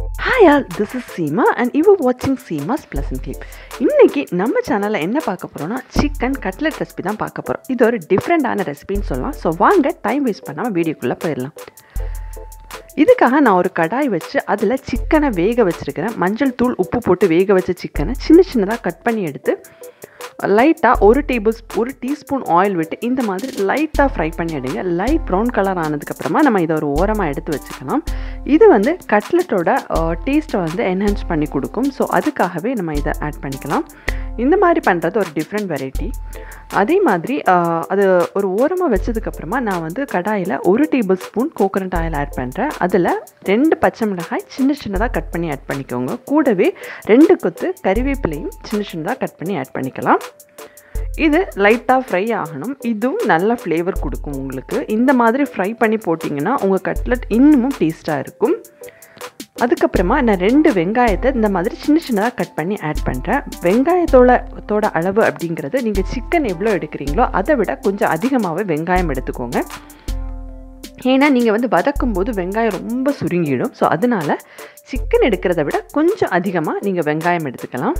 hi all this is Seema and you வாட்சிங் Seema's blossom clip இன்றைக்கி நம்ம சேனலில் என்ன பார்க்க போகிறோம்னா சிக்கன் கட்லெட் ரெசிபி தான் பார்க்க போகிறோம் இது ஒரு டிஃப்ரெண்ட்டான ரெசிபின்னு சொல்லலாம் ஸோ வாங்க டைம் வேஸ்ட் பண்ணாமல் வீடியோக்குள்ளே போயிடலாம் இதுக்காக நான் ஒரு கடாய் வச்சு அதில் சிக்கனை வேக வச்சுருக்கிறேன் மஞ்சள் தூள் உப்பு போட்டு வேக வச்ச சிக்கனை சின்ன சின்னதாக கட் பண்ணி எடுத்து லைட்டாக ஒரு டேபிள் ஒரு டீஸ்பூன் ஆயில் விட்டு இந்த மாதிரி லைட்டாக ஃப்ரை பண்ணி எடுங்க லைட் ப்ரௌன் கலர் ஆனதுக்கப்புறமா நம்ம இதை ஒரு ஓரமாக எடுத்து வச்சுக்கலாம் இது வந்து கட்லெட்டோட டேஸ்ட்டை வந்து என்ஹான்ஸ் பண்ணி கொடுக்கும் ஸோ அதுக்காகவே நம்ம இதை ஆட் பண்ணிக்கலாம் இந்த மாதிரி பண்ணுறது ஒரு டிஃப்ரெண்ட் வெரைட்டி அதே மாதிரி அது ஒரு ஓரமாக வச்சதுக்கப்புறமா நான் வந்து கடாயில் ஒரு tablespoon coconut oil add பண்ணுறேன் அதில் ரெண்டு பச்சை மிளகாய் சின்ன சின்னதாக கட் பண்ணி ஆட் பண்ணிக்கோங்க கூடவே ரெண்டு கொத்து கறிவேப்பிலையும் சின்ன சின்னதாக கட் பண்ணி ஆட் பண்ணிக்கலாம் இது லைட்டாக ஃப்ரை ஆகணும் இதுவும் நல்ல ஃப்ளேவர் கொடுக்கும் உங்களுக்கு இந்த மாதிரி ஃப்ரை பண்ணி போட்டிங்கன்னா உங்கள் கட்லெட் இன்னமும் டேஸ்ட்டாக இருக்கும் அதுக்கப்புறமா நான் ரெண்டு வெங்காயத்தை இந்த மாதிரி சின்ன சின்னதாக கட் பண்ணி ஆட் பண்ணுறேன் வெங்காயத்தோட தோட அளவு அப்படிங்கிறது நீங்கள் சிக்கன் எவ்வளோ எடுக்கிறீங்களோ அதை விட கொஞ்சம் அதிகமாகவே வெங்காயம் எடுத்துக்கோங்க ஏன்னா நீங்கள் வந்து வதக்கும் போது வெங்காயம் ரொம்ப சுருங்கிடும் ஸோ அதனால் சிக்கன் எடுக்கிறத விட கொஞ்சம் அதிகமாக நீங்கள் வெங்காயம் எடுத்துக்கலாம்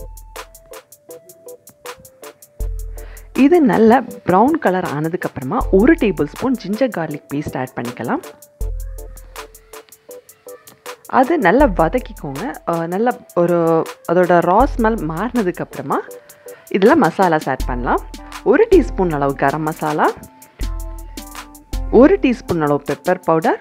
இது நல்ல ப்ரௌன் கலர் ஆனதுக்கப்புறமா ஒரு tablespoon ginger garlic paste add பண்ணிக்கலாம் அது நல்லா வதக்கிக்கோங்க நல்லா ஒரு அதோட ரா ஸ்மெல் மாறினதுக்கப்புறமா இதில் மசாலாஸ் ஆட் பண்ணலாம் ஒரு டீஸ்பூன் அளவு கரம் மசாலா ஒரு டீஸ்பூன் அளவு பெப்பர் பவுடர்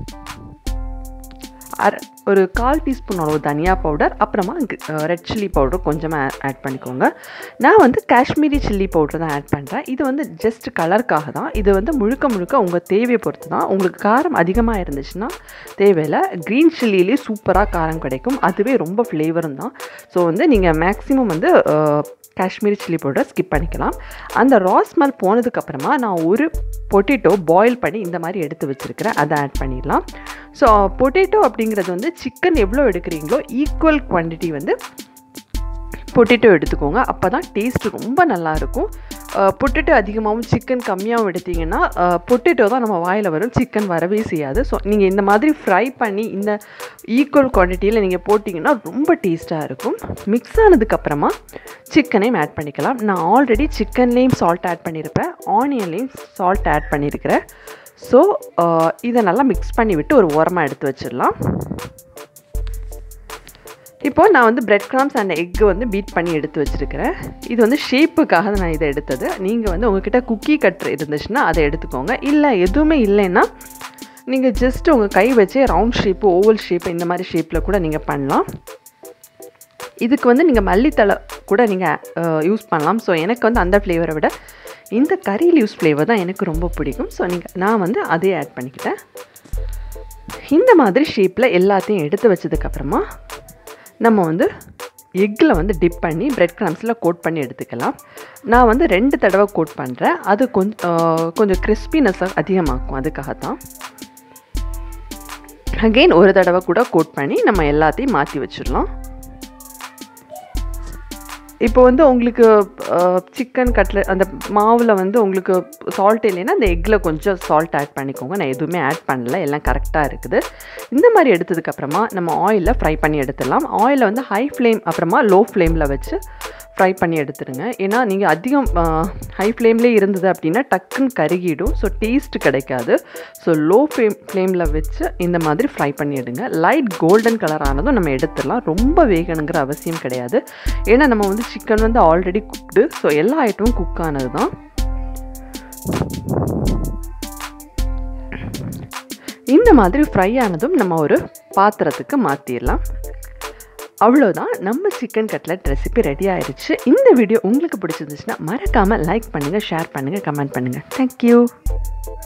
அரை ஒரு கால் டீஸ்பூன் அளவு தனியா பவுடர் அப்புறமா ரெட் சில்லி பவுடர் கொஞ்சமாக ஆட் பண்ணிக்கோங்க நான் வந்து காஷ்மீரி சில்லி பவுடர் தான் ஆட் பண்ணுறேன் இது வந்து ஜஸ்ட் கலருக்காக தான் இது வந்து முழுக்க முழுக்க உங்கள் தேவையை பொறுத்து தான் உங்களுக்கு காரம் அதிகமாக இருந்துச்சுன்னா தேவையில்லை க்ரீன் சில்லிலே சூப்பராக காரம் கிடைக்கும் அதுவே ரொம்ப ஃப்ளேவரும் தான் ஸோ வந்து நீங்கள் மேக்ஸிமம் வந்து காஷ்மீரி சில்லி பவுடர் ஸ்கிப் பண்ணிக்கலாம் அந்த ரா ஸ்மெல் போனதுக்கப்புறமா நான் ஒரு பொட்டேட்டோ பாயில் பண்ணி இந்த மாதிரி எடுத்து வச்சுருக்கிறேன் அதை ஆட் பண்ணிடலாம் ஸோ பொட்டேட்டோ அப்படிங்கிறது வந்து சிக்கன் எவ்வளோ எடுக்கிறீங்களோ ஈக்குவல் குவான்டிட்டி வந்து பொட்டேட்டோ எடுத்துக்கோங்க அப்போ தான் டேஸ்ட் ரொம்ப நல்லாயிருக்கும் பொட்டேட்டோ அதிகமாகவும் சிக்கன் கம்மியாகவும் எடுத்திங்கன்னா பொட்டேட்டோ தான் நம்ம வாயில் வரும் சிக்கன் வரவே செய்யாது ஸோ நீங்கள் இந்த மாதிரி ஃப்ரை பண்ணி இந்த ஈக்குவல் குவான்டிட்டியில் நீங்கள் போட்டிங்கன்னா ரொம்ப டேஸ்ட்டாக இருக்கும் மிக்ஸ் ஆனதுக்கப்புறமா சிக்கனையும் ஆட் பண்ணிக்கலாம் நான் ஆல்ரெடி சிக்கன்லேயும் சால்ட் ஆட் பண்ணியிருப்பேன் ஆனியன்லேயும் சால்ட் ஆட் பண்ணியிருக்கிறேன் ஸோ இதை நல்லா மிக்ஸ் பண்ணி விட்டு ஒரு ஓரமாக எடுத்து வச்சிடலாம் இப்போது நான் வந்து பிரெட் கிராம்ஸ் அண்ட் எக்கு வந்து பீட் பண்ணி எடுத்து வச்சுருக்கிறேன் இது வந்து ஷேப்புக்காக நான் இதை எடுத்தது நீங்கள் வந்து உங்ககிட்ட குக்கி கட்டர் இருந்துச்சுன்னா அதை எடுத்துக்கோங்க இல்லை எதுவுமே இல்லைன்னா நீங்கள் ஜஸ்ட் உங்கள் கை வச்சே ரவுண்ட் ஷேப்பு ஓவல் ஷேப்பு இந்த மாதிரி ஷேப்பில் கூட நீங்கள் பண்ணலாம் இதுக்கு வந்து நீங்கள் மல்லித்தலை கூட நீங்கள் யூஸ் பண்ணலாம் ஸோ எனக்கு வந்து அந்த ஃப்ளேவரை விட இந்த கறி லீவ்ஸ் ஃப்ளேவர் தான் எனக்கு ரொம்ப பிடிக்கும் ஸோ நீங்கள் நான் வந்து அதே ஆட் பண்ணிக்கிட்டேன் இந்த மாதிரி ஷேப்பில் எல்லாத்தையும் எடுத்து வச்சதுக்கப்புறமா நம்ம வந்து எக்கில் வந்து டிப் பண்ணி பிரெட் கிராம்ஸில் கோட் பண்ணி எடுத்துக்கலாம் நான் வந்து ரெண்டு தடவை கோட் பண்ணுறேன் அது கொஞ்சம் கொஞ்சம் கிறிஸ்பினஸ் அதிகமாக்கும் அதுக்காக தான் அகெயின் ஒரு தடவை கூட கோட் பண்ணி நம்ம எல்லாத்தையும் மாற்றி வச்சிடலாம் இப்போ வந்து உங்களுக்கு சிக்கன் கட்லெட் அந்த மாவில் வந்து உங்களுக்கு சால்ட் இல்லைன்னா அந்த எக்கில் கொஞ்சம் சால்ட் ஆட் பண்ணிக்கோங்க நான் எதுவுமே ஆட் பண்ணல எல்லாம் கரெக்டாக இருக்குது இந்த மாதிரி எடுத்ததுக்கப்புறமா நம்ம ஆயிலில் ஃப்ரை பண்ணி எடுத்துடலாம் ஆயிலை வந்து ஹை ஃப்ளேம் அப்புறமா லோ ஃப்ளேமில் வச்சு ஃப்ரை பண்ணி எடுத்துருங்க ஏன்னா நீங்கள் அதிகம் ஹை ஃப்ளேம்லேயே இருந்தது அப்படின்னா டக்குன்னு கருகிடும் ஸோ டேஸ்ட் கிடைக்காது ஸோ லோ ஃப்ளேம் ஃப்ளேமில் வச்சு இந்த மாதிரி ஃப்ரை பண்ணி எடுங்க லைட் கோல்டன் கலர் ஆனதும் நம்ம எடுத்துடலாம் ரொம்ப வேகணுங்கிற அவசியம் கிடையாது ஏன்னா நம்ம வந்து சிக்கன் வந்து ஆல்ரெடி குக்டு ஸோ எல்லா ஐட்டமும் குக் ஆனது தான் இந்த மாதிரி ஃப்ரை ஆனதும் நம்ம ஒரு பாத்திரத்துக்கு மாற்றிடலாம் அவ்வளோதான் நம்ம சிக்கன் கட்லட் ரெசிபி ரெடி ஆயிடுச்சு இந்த வீடியோ உங்களுக்கு பிடிச்சிருந்துச்சுன்னா மறக்காமல் லைக் பண்ணுங்கள் ஷேர் பண்ணுங்கள் கமெண்ட் பண்ணுங்கள் தேங்க்யூ